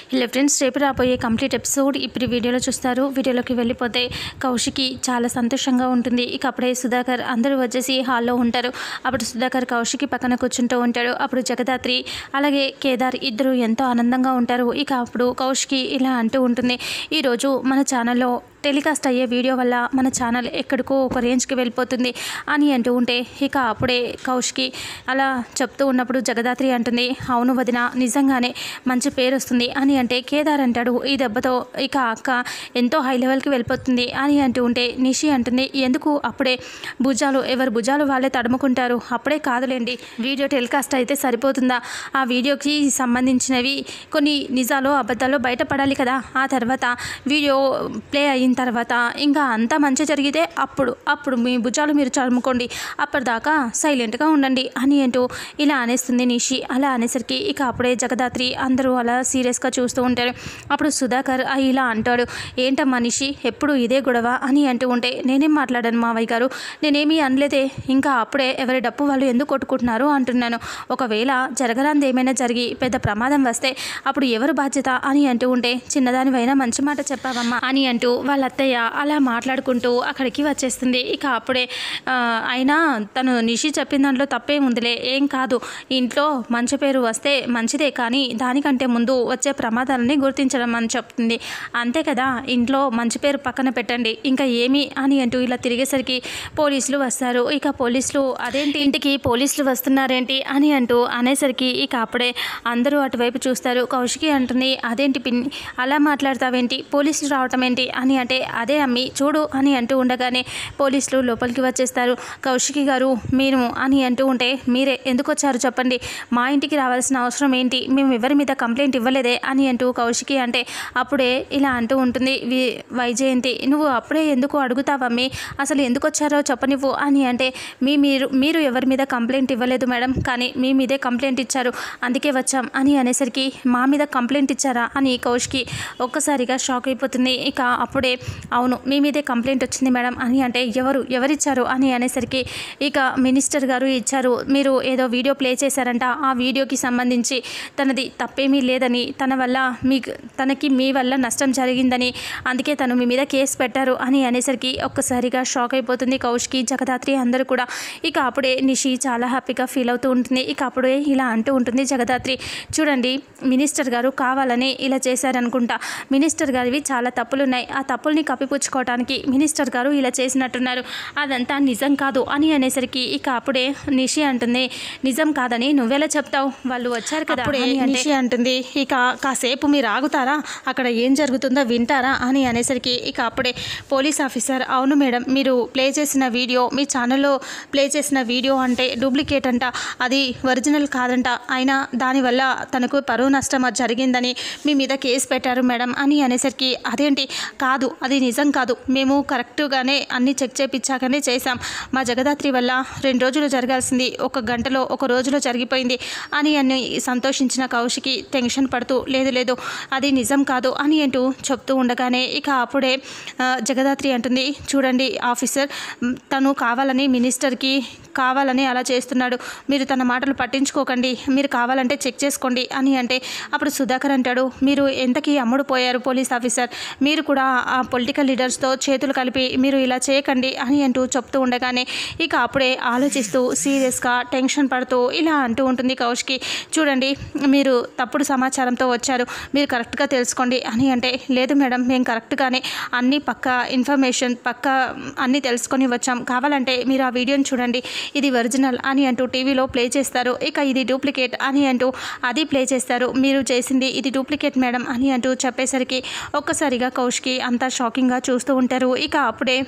ఇలా ఫ్రెండ్స్ రేపు రాబోయే కంప్లీట్ ఎపిసోడ్ ఇప్పుడు ఈ వీడియోలో చూస్తారు వీడియోలోకి వెళ్ళిపోతే కౌశికి చాలా సంతోషంగా ఉంటుంది ఇక అప్పుడే సుధాకర్ అందరూ వచ్చేసి హాల్లో ఉంటారు అప్పుడు సుధాకర్ కౌశికి పక్కన కూర్చుంటూ ఉంటాడు అప్పుడు జగదాత్రి అలాగే కేదార్ ఇద్దరు ఎంతో ఆనందంగా ఉంటారు ఇక అప్పుడు కౌశికి ఇలా అంటూ ఉంటుంది ఈరోజు మన ఛానల్లో టెలికాస్ట్ అయ్యే వీడియో వల్ల మన ఛానల్ ఎక్కడికో ఒక రేంజ్కి వెళ్ళిపోతుంది అని అంటూ ఉంటే ఇక అప్పుడే కౌష్కి అలా చెప్తూ ఉన్నప్పుడు జగదాత్రి అంటుంది అవును వదిన నిజంగానే మంచి పేరు వస్తుంది అని అంటే కేదార్ అంటాడు ఈ దెబ్బతో ఇక అక్క ఎంతో హై లెవెల్కి వెళ్ళిపోతుంది అని అంటూ ఉంటే నిషి అంటుంది ఎందుకు అప్పుడే భుజాలు ఎవరు భుజాలు వాళ్ళే తడుముకుంటారు అప్పుడే కాదులేండి వీడియో టెలికాస్ట్ అయితే సరిపోతుందా ఆ వీడియోకి సంబంధించినవి కొన్ని నిజాలు అబద్ధాలు బయటపడాలి కదా ఆ తర్వాత వీడియో ప్లే అయిన తర్వాత ఇంకా అంతా మంచి జరిగితే అప్పుడు అప్పుడు మీ భుజాలు మీరు చదువుకోండి అప్పటిదాకా సైలెంట్గా ఉండండి అని అంటూ ఇలా అనేస్తుంది నిషి అలా అనేసరికి ఇక అప్పుడే జగదాత్రి అందరూ అలా సీరియస్గా చూస్తూ ఉంటారు అప్పుడు సుధాకర్ ఆ ఇలా అంటాడు ఏంటమ్మా నిషి ఎప్పుడు ఇదే గొడవ అని అంటూ ఉంటే నేనేం మాట్లాడాను మావయ్య గారు నేనేమీ అనలేదే ఇంకా అప్పుడే ఎవరి డప్పు వాళ్ళు ఎందుకు కొట్టుకుంటున్నారు అంటున్నాను ఒకవేళ జరగరాంది ఏమైనా జరిగి పెద్ద ప్రమాదం వస్తే అప్పుడు ఎవరు బాధ్యత అని అంటూ ఉంటే చిన్నదానివైనా మంచి మాట చెప్పావమ్మా అని అంటూ వాళ్ళ అత్తయ్య అలా మాట్లాడుకుంటూ అక్కడికి వచ్చేస్తుంది ఇక అప్పుడే ఆ, అయినా తను నిషి చెప్పిన దాంట్లో తప్పేముందిలే ఏం కాదు ఇంట్లో మంచి పేరు వస్తే మంచిదే కానీ దానికంటే ముందు వచ్చే ప్రమాదాలని గుర్తించడం అని చెప్తుంది అంతే కదా ఇంట్లో మంచి పేరు పక్కన పెట్టండి ఇంకా ఏమి అని అంటూ ఇలా తిరిగేసరికి పోలీసులు వస్తారు ఇక పోలీసులు అదేంటి ఇంటికి పోలీసులు వస్తున్నారేంటి అని అంటూ అనేసరికి ఇక అప్పుడే అందరూ అటువైపు చూస్తారు కౌశికి అంటుంది అదేంటి పిన్ని అలా మాట్లాడతావేంటి పోలీసులు రావటం ఏంటి అని అంటే అదే అమ్మి చూడు అని అంటూ ఉండగానే పోలీసులు లోపలికి వచ్చేస్తారు కౌశికి గారు మీరు అని అంటూ ఉంటే మీరే ఎందుకు వచ్చారు చెప్పండి మా ఇంటికి రావాల్సిన అవసరం ఏంటి మేము ఎవరి మీద కంప్లైంట్ ఇవ్వలేదే అని అంటూ కౌశికి అంటే అప్పుడే ఇలా అంటూ ఉంటుంది వి- వైజయంతి నువ్వు అప్పుడే ఎందుకు అడుగుతావమ్మి అసలు ఎందుకు వచ్చారో చెప్పనివ్వు అని అంటే మీ మీరు మీరు ఎవరి మీద కంప్లైంట్ ఇవ్వలేదు మేడం కానీ మీ మీదే కంప్లైంట్ ఇచ్చారు అందుకే వచ్చాం అని అనేసరికి మా మీద కంప్లైంట్ ఇచ్చారా అని కౌష్కి ఒక్కసారిగా షాక్ అయిపోతుంది ఇక అప్పుడే అవును మీ మీదే కంప్లైంట్ వచ్చింది మేడం అని అంటే ఎవరు ఎవరిచ్చారు అని అనేసరికి ఇక మినిస్టర్ గారు ఇచ్చారు మీరు ఏదో వీడియో ప్లే చేశారంట ఆ వీడియోకి సంబంధించి తనది తప్పేమీ లేదని తన వల్ల మీకు తనకి మీ వల్ల నష్టం జరిగిందని అందుకే తను మీ మీద కేసు పెట్టారు అని అనేసరికి ఒక్కసారిగా షాక్ అయిపోతుంది కౌష్కి జగదాత్రి అందరూ కూడా ఇక అప్పుడే నిషి చాలా హ్యాపీగా ఫీల్ అవుతూ ఉంటుంది ఇక అప్పుడే ఇలా అంటూ ఉంటుంది జగదాత్రి చూడండి మినిస్టర్ గారు కావాలని ఇలా చేశారనుకుంటా మినిస్టర్ గారివి చాలా తప్పులున్నాయి ఆ తప్పుల్ని కప్పిపుచ్చుకోవడానికి మినిస్టర్ గారు ఇలా చేసినట్టున్నారు అదంతా నిజం కాదు అని అనేసరికి ఇక అప్పుడే నిషి అంటుంది నిజం కాదని నువ్వెలా చెప్తావు వాళ్ళు వచ్చారు కదా అప్పుడే అని అంటే నిషి అంటుంది ఇక కాసేపు మీరు ఆగుతారా అక్కడ ఏం జరుగుతుందో వింటారా అని అనేసరికి ఇక అప్పుడే పోలీస్ ఆఫీసర్ అవును మేడం మీరు ప్లే చేసిన వీడియో మీ ఛానల్లో ప్లే చేసిన వీడియో అంటే డూప్లికేట్ అంట అది ఒరిజినల్ కాదంట అయినా దానివల్ల తనకు పరువు నష్టం జరిగిందని మీ మీద కేసు పెట్టారు మేడం అని అనేసరికి అదేంటి కాదు అది నిజం కాదు మేము కరెక్ట్గానే అన్ని చెక్ చేపించాకనే చేశాం మా జగదాత్రి వల్ల రెండు రోజులు జరగాల్సింది ఒక గంటలో ఒక రోజులో జరిగిపోయింది అని అని సంతోషించిన కౌశికి టెన్షన్ పడుతూ లేదు లేదు అది నిజం కాదు అని అంటూ చెప్తూ ఉండగానే ఇక అప్పుడే ఆ, జగదాత్రి అంటుంది చూడండి ఆఫీసర్ మ్, తను కావాలని మినిస్టర్కి కావాలని అలా చేస్తున్నాడు మీరు తన మాటలు పట్టించుకోకండి మీరు కావాలంటే చెక్ చేసుకోండి అని అంటే అప్పుడు సుధాకర్ అంటాడు మీరు ఎంతకీ అమ్ముడు పోయారు పోలీస్ ఆఫీసర్ మీరు కూడా ఆ పొలిటికల్ లీడర్స్తో చేతులు కలిపి మీరు ఇలా చేయకండి అని అంటూ చెప్తూ ఉండగానే ఇక అప్పుడే ఆలోచిస్తూ సీరియస్గా టెన్షన్ పడుతూ ఇలా అంటూ ఉంటుంది కౌష్కి చూడండి మీరు తప్పుడు సమాచారంతో వచ్చారు మీరు కరెక్ట్గా తెలుసుకోండి అని అంటే లేదు మేడం మేము కరెక్ట్గానే అన్ని పక్క ఇన్ఫర్మేషన్ పక్క అన్నీ తెలుసుకొని వచ్చాం కావాలంటే మీరు ఆ వీడియోని చూడండి ఇది ఒరిజినల్ అని అంటూ టీవీలో ప్లే చేస్తారు ఇక ఇది డూప్లికేట్ అని అంటూ అది ప్లే చేస్తారు మీరు చేసింది ఇది డూప్లికేట్ మేడం అని అంటూ చెప్పేసరికి ఒక్కసారిగా కౌష్కి అంతా షాకింగ్గా చూస్తూ ఉంటారు ఇక అప్పుడే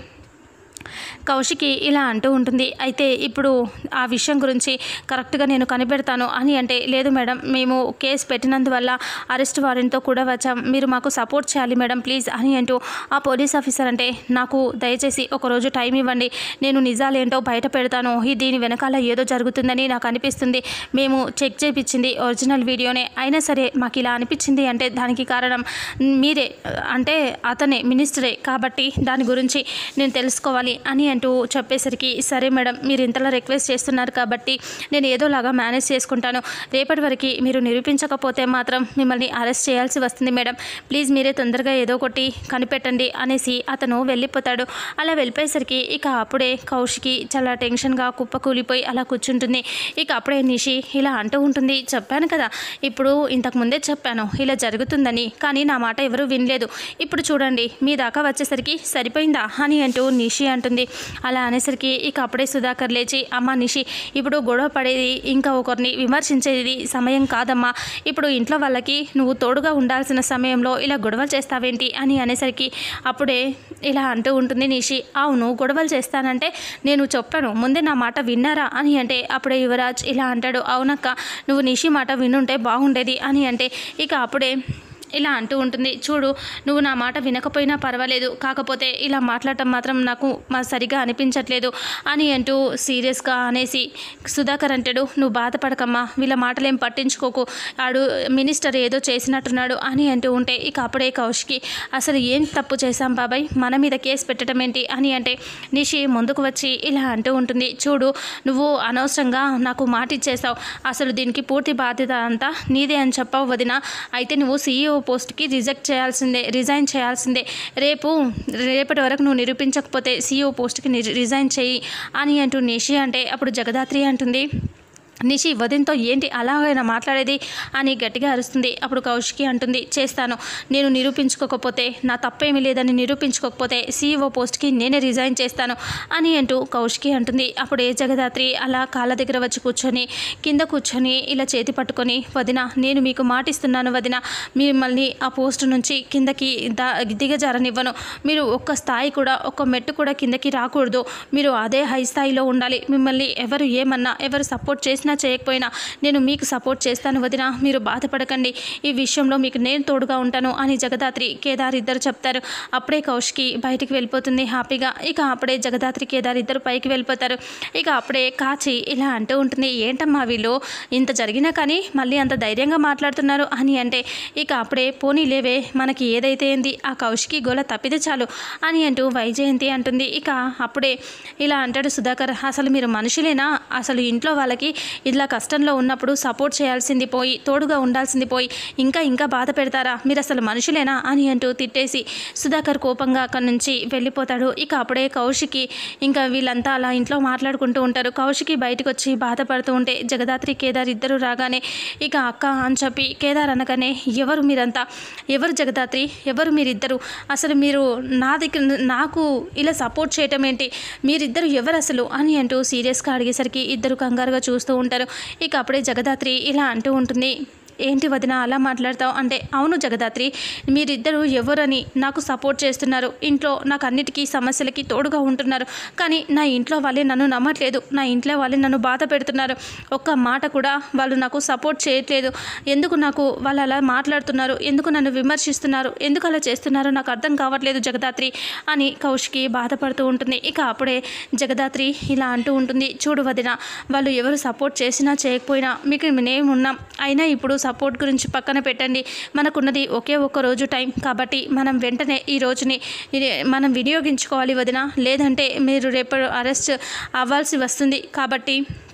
కౌశికి ఇలా అంటూ ఉంటుంది అయితే ఇప్పుడు ఆ విషయం గురించి కరెక్ట్గా నేను కనిపెడతాను అని అంటే లేదు మేడం మేము కేసు పెట్టినందువల్ల అరెస్ట్ వారెంట్తో కూడా వచ్చాం మీరు మాకు సపోర్ట్ చేయాలి మేడం ప్లీజ్ అని అంటూ ఆ పోలీస్ ఆఫీసర్ అంటే నాకు దయచేసి ఒక రోజు టైం ఇవ్వండి నేను నిజాలేంటో బయట పెడతాను ఈ దీని వెనకాల ఏదో జరుగుతుందని నాకు అనిపిస్తుంది మేము చెక్ చేయించింది ఒరిజినల్ వీడియోనే అయినా సరే మాకు ఇలా అనిపించింది అంటే దానికి కారణం మీరే అంటే అతనే మినిస్టరే కాబట్టి దాని గురించి నేను తెలుసుకోవాలి అని అంటూ చెప్పేసరికి సరే మేడం మీరు ఇంతలా రిక్వెస్ట్ చేస్తున్నారు కాబట్టి నేను ఏదోలాగా మేనేజ్ చేసుకుంటాను రేపటి వరకు మీరు నిరూపించకపోతే మాత్రం మిమ్మల్ని అరెస్ట్ చేయాల్సి వస్తుంది మేడం ప్లీజ్ మీరే తొందరగా ఏదో ఒకటి కనిపెట్టండి అనేసి అతను వెళ్ళిపోతాడు అలా వెళ్ళిపోయేసరికి ఇక అప్పుడే కౌశికి చాలా టెన్షన్గా కుప్పకూలిపోయి అలా కూర్చుంటుంది ఇక అప్పుడే నిషి ఇలా అంటూ ఉంటుంది చెప్పాను కదా ఇప్పుడు ఇంతకు ముందే చెప్పాను ఇలా జరుగుతుందని కానీ నా మాట ఎవరూ వినలేదు ఇప్పుడు చూడండి మీ దాకా వచ్చేసరికి సరిపోయిందా అని అంటూ నిషి అంటుంది అలా అనేసరికి ఇక అప్పుడే సుధాకర్ లేచి అమ్మ నిషి ఇప్పుడు గొడవ పడేది ఇంకా ఒకరిని విమర్శించేది సమయం కాదమ్మా ఇప్పుడు ఇంట్లో వాళ్ళకి నువ్వు తోడుగా ఉండాల్సిన సమయంలో ఇలా గొడవలు చేస్తావేంటి అని అనేసరికి అప్పుడే ఇలా అంటూ ఉంటుంది నిషి అవును గొడవలు చేస్తానంటే నేను చెప్పాను ముందే నా మాట విన్నారా అని అంటే అప్పుడే యువరాజ్ ఇలా అంటాడు అవునక్క నువ్వు నిషి మాట వినుంటే బాగుండేది అని అంటే ఇక అప్పుడే ఇలా అంటూ ఉంటుంది చూడు నువ్వు నా మాట వినకపోయినా పర్వాలేదు కాకపోతే ఇలా మాట్లాడటం మాత్రం నాకు మా సరిగా అనిపించట్లేదు అని అంటూ సీరియస్గా అనేసి సుధాకర్ అంటాడు నువ్వు బాధపడకమ్మా వీళ్ళ మాటలేం పట్టించుకోకు ఆడు మినిస్టర్ ఏదో చేసినట్టున్నాడు అని అంటూ ఉంటే ఇక అప్పుడే కౌశికి అసలు ఏం తప్పు చేశాం బాబాయ్ మన మీద కేసు పెట్టడం ఏంటి అని అంటే నిషి ముందుకు వచ్చి ఇలా అంటూ ఉంటుంది చూడు నువ్వు అనవసరంగా నాకు మాట ఇచ్చేసావు అసలు దీనికి పూర్తి బాధ్యత అంతా నీదే అని చెప్పావు వదిన అయితే నువ్వు సీఈఓ పోస్ట్కి రిజెక్ట్ చేయాల్సిందే రిజైన్ చేయాల్సిందే రేపు రేపటి వరకు నువ్వు నిరూపించకపోతే సీఈఓ పోస్ట్కి రిజైన్ చేయి అని అంటూ నిషి అంటే అప్పుడు జగదాత్రి అంటుంది నిషి వదినతో ఏంటి అలాగైనా మాట్లాడేది అని గట్టిగా అరుస్తుంది అప్పుడు కౌశికి అంటుంది చేస్తాను నేను నిరూపించుకోకపోతే నా తప్పేమీ లేదని నిరూపించుకోకపోతే సీఈఓ పోస్ట్కి నేనే రిజైన్ చేస్తాను అని అంటూ కౌశికి అంటుంది అప్పుడే జగదాత్రి అలా కాళ్ళ దగ్గర వచ్చి కూర్చొని కింద కూర్చొని ఇలా చేతి పట్టుకొని వదిన నేను మీకు మాటిస్తున్నాను వదిన మిమ్మల్ని ఆ పోస్ట్ నుంచి కిందకి దా దిగజారనివ్వను మీరు ఒక్క స్థాయి కూడా ఒక్క మెట్టు కూడా కిందకి రాకూడదు మీరు అదే హై స్థాయిలో ఉండాలి మిమ్మల్ని ఎవరు ఏమన్నా ఎవరు సపోర్ట్ చేసినా చేయకపోయినా నేను మీకు సపోర్ట్ చేస్తాను వదిన మీరు బాధపడకండి ఈ విషయంలో మీకు నేను తోడుగా ఉంటాను అని జగదాత్రి కేదార్ ఇద్దరు చెప్తారు అప్పుడే కౌశికి బయటికి వెళ్ళిపోతుంది హ్యాపీగా ఇక అప్పుడే జగదాత్రి కేదార్ ఇద్దరు పైకి వెళ్ళిపోతారు ఇక అప్పుడే కాచి ఇలా అంటూ ఉంటుంది ఏంటమ్మా వీళ్ళు ఇంత జరిగినా కానీ మళ్ళీ అంత ధైర్యంగా మాట్లాడుతున్నారు అని అంటే ఇక అప్పుడే పోనీ లేవే మనకి ఏదైతే ఏంది ఆ కౌశికి గోల తప్పితే చాలు అని అంటూ వైజయంతి అంటుంది ఇక అప్పుడే ఇలా అంటాడు సుధాకర్ అసలు మీరు మనుషులేనా అసలు ఇంట్లో వాళ్ళకి ఇలా కష్టంలో ఉన్నప్పుడు సపోర్ట్ చేయాల్సింది పోయి తోడుగా ఉండాల్సింది పోయి ఇంకా ఇంకా బాధ పెడతారా మీరు అసలు మనుషులేనా అని అంటూ తిట్టేసి సుధాకర్ కోపంగా అక్కడి నుంచి వెళ్ళిపోతాడు ఇక అప్పుడే కౌశికి ఇంకా వీళ్ళంతా అలా ఇంట్లో మాట్లాడుకుంటూ ఉంటారు కౌశికి బయటకు వచ్చి బాధపడుతూ ఉంటే జగదాత్రి కేదార్ ఇద్దరు రాగానే ఇక అక్క అని చెప్పి కేదార్ అనగానే ఎవరు మీరంతా ఎవరు జగదాత్రి ఎవరు మీరిద్దరు అసలు మీరు నా దగ్గర నాకు ఇలా సపోర్ట్ చేయటం ఏంటి మీరిద్దరు ఎవరు అసలు అని అంటూ సీరియస్గా అడిగేసరికి ఇద్దరు కంగారుగా చూస్తూ ఉంటారు ఇక అప్పుడే జగదాత్రి ఇలా అంటూ ఉంటుంది ఏంటి వదిన అలా మాట్లాడతావు అంటే అవును జగదాత్రి మీరిద్దరూ ఎవరని నాకు సపోర్ట్ చేస్తున్నారు ఇంట్లో నాకు అన్నిటికీ సమస్యలకి తోడుగా ఉంటున్నారు కానీ నా ఇంట్లో వాళ్ళే నన్ను నమ్మట్లేదు నా ఇంట్లో వాళ్ళే నన్ను బాధ పెడుతున్నారు ఒక్క మాట కూడా వాళ్ళు నాకు సపోర్ట్ చేయట్లేదు ఎందుకు నాకు వాళ్ళు అలా మాట్లాడుతున్నారు ఎందుకు నన్ను విమర్శిస్తున్నారు ఎందుకు అలా చేస్తున్నారో నాకు అర్థం కావట్లేదు జగదాత్రి అని కౌశికి బాధపడుతూ ఉంటుంది ఇక అప్పుడే జగదాత్రి ఇలా అంటూ ఉంటుంది చూడు వదిన వాళ్ళు ఎవరు సపోర్ట్ చేసినా చేయకపోయినా మీకు మేము ఉన్నాం అయినా ఇప్పుడు సపోర్ట్ గురించి పక్కన పెట్టండి మనకున్నది ఒకే ఒక్క రోజు టైం కాబట్టి మనం వెంటనే ఈ రోజుని ఇది మనం వినియోగించుకోవాలి వదిన లేదంటే మీరు రేపు అరెస్ట్ అవ్వాల్సి వస్తుంది కాబట్టి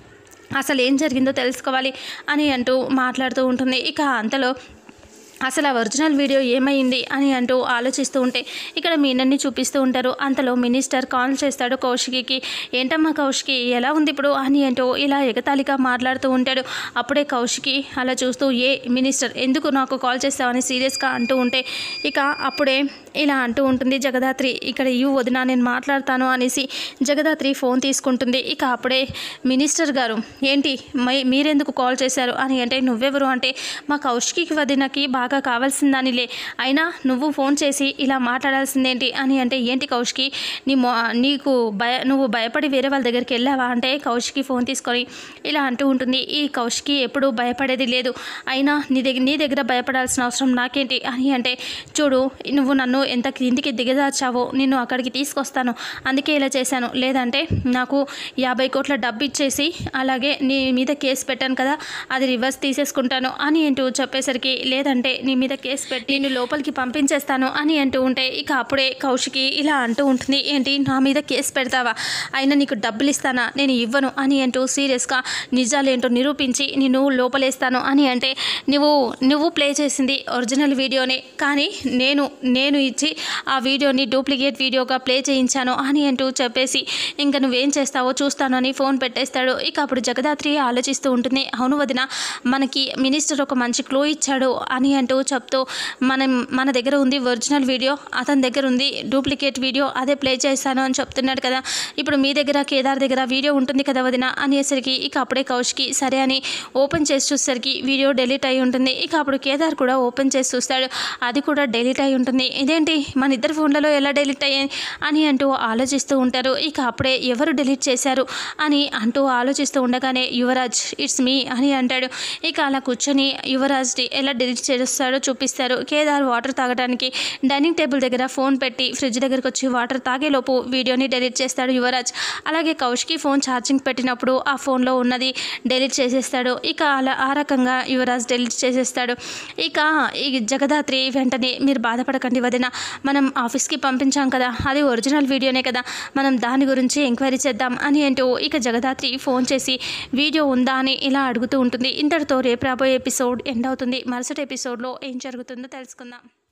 అసలు ఏం జరిగిందో తెలుసుకోవాలి అని అంటూ మాట్లాడుతూ ఉంటుంది ఇక అంతలో అసలు ఆ ఒరిజినల్ వీడియో ఏమైంది అని అంటూ ఆలోచిస్తూ ఉంటే ఇక్కడ మీనన్ని చూపిస్తూ ఉంటారు అంతలో మినిస్టర్ కాల్ చేస్తాడు కౌశికి ఏంటమ్మా కౌశికి ఎలా ఉంది ఇప్పుడు అని అంటూ ఇలా ఎగతాళిగా మాట్లాడుతూ ఉంటాడు అప్పుడే కౌశికి అలా చూస్తూ ఏ మినిస్టర్ ఎందుకు నాకు కాల్ చేస్తావని సీరియస్గా అంటూ ఉంటే ఇక అప్పుడే ఇలా అంటూ ఉంటుంది జగదాత్రి ఇక్కడ ఇవ్వు వదినా నేను మాట్లాడతాను అనేసి జగదాత్రి ఫోన్ తీసుకుంటుంది ఇక అప్పుడే మినిస్టర్ గారు ఏంటి మై మీరెందుకు కాల్ చేశారు అని అంటే నువ్వెవరు అంటే మా కౌశికి వదినకి బాగా కావాల్సిందానిలే అయినా నువ్వు ఫోన్ చేసి ఇలా మాట్లాడాల్సిందేంటి అని అంటే ఏంటి కౌశికి నీ మొ నీకు భయ నువ్వు భయపడి వేరే వాళ్ళ దగ్గరికి వెళ్ళావా అంటే కౌశికి ఫోన్ తీసుకొని ఇలా అంటూ ఉంటుంది ఈ కౌశికి ఎప్పుడూ భయపడేది లేదు అయినా నీ దగ్గర నీ దగ్గర భయపడాల్సిన అవసరం నాకేంటి అని అంటే చూడు నువ్వు నన్ను ఎంత కిందికి దిగదార్చావో నిన్ను అక్కడికి తీసుకొస్తాను అందుకే ఇలా చేశాను లేదంటే నాకు యాభై కోట్ల డబ్బు ఇచ్చేసి అలాగే నీ మీద కేసు పెట్టాను కదా అది రివర్స్ తీసేసుకుంటాను అని అంటూ చెప్పేసరికి లేదంటే నీ మీద కేసు పెట్టి నేను లోపలికి పంపించేస్తాను అని అంటూ ఉంటే ఇక అప్పుడే కౌశికి ఇలా అంటూ ఉంటుంది ఏంటి నా మీద కేసు పెడతావా అయినా నీకు డబ్బులు ఇస్తానా నేను ఇవ్వను అని అంటూ సీరియస్గా నిజాలేంటో నిరూపించి నేను లోపలేస్తాను అని అంటే నువ్వు నువ్వు ప్లే చేసింది ఒరిజినల్ వీడియోనే కానీ నేను నేను ఇచ్చి ఆ వీడియోని డూప్లికేట్ వీడియోగా ప్లే చేయించాను అని అంటూ చెప్పేసి ఇంకా నువ్వేం చేస్తావో చూస్తాను అని ఫోన్ పెట్టేస్తాడు ఇక అప్పుడు జగదాత్రి ఆలోచిస్తూ ఉంటుంది అవును వదిన మనకి మినిస్టర్ ఒక మంచి క్లూ ఇచ్చాడు అని అంటూ చెప్తూ మనం మన దగ్గర ఉంది ఒరిజినల్ వీడియో అతని దగ్గర ఉంది డూప్లికేట్ వీడియో అదే ప్లే చేశాను అని చెప్తున్నాడు కదా ఇప్పుడు మీ దగ్గర కేదార్ దగ్గర వీడియో ఉంటుంది కదా వదిన అనేసరికి ఇక అప్పుడే కౌశికి సరే అని ఓపెన్ చేసి చూసేసరికి వీడియో డెలీట్ అయి ఉంటుంది ఇక అప్పుడు కేదార్ కూడా ఓపెన్ చేసి చూస్తాడు అది కూడా డెలీట్ అయి ఉంటుంది ఇదేంటి మన ఇద్దరు ఫోన్లలో ఎలా డెలీట్ అయ్యాయి అని అంటూ ఆలోచిస్తూ ఉంటారు ఇక అప్పుడే ఎవరు డెలీట్ చేశారు అని అంటూ ఆలోచిస్తూ ఉండగానే యువరాజ్ ఇట్స్ మీ అని అంటాడు ఇక అలా కూర్చొని యువరాజ్ని ఎలా డెలీట్ చేస్తాడో చూపిస్తారు కేదార్ వాటర్ తాగడానికి డైనింగ్ టేబుల్ దగ్గర ఫోన్ పెట్టి ఫ్రిడ్జ్ దగ్గరకు వచ్చి వాటర్ తాగేలోపు వీడియోని డెలీట్ చేస్తాడు యువరాజ్ అలాగే కౌశికి ఫోన్ ఛార్జింగ్ పెట్టినప్పుడు ఆ ఫోన్లో ఉన్నది డెలీట్ చేసేస్తాడు ఇక అలా ఆ రకంగా యువరాజ్ డెలీట్ చేసేస్తాడు ఇక ఈ జగదాత్రి వెంటనే మీరు బాధపడకండి వదిన మనం ఆఫీస్కి పంపించాం కదా అది ఒరిజినల్ వీడియోనే కదా మనం దాని గురించి ఎంక్వైరీ చేద్దాం అని అంటూ ఇక జగదాత్రి ఫోన్ చేసి వీడియో ఉందా అని ఇలా అడుగుతూ ఉంటుంది ఇంతటితో రేపు రాబోయే ఎపిసోడ్ ఎండ్ అవుతుంది మరుసటి ఎపిసోడ్లో ఏం జరుగుతుందో తెలుసుకుందాం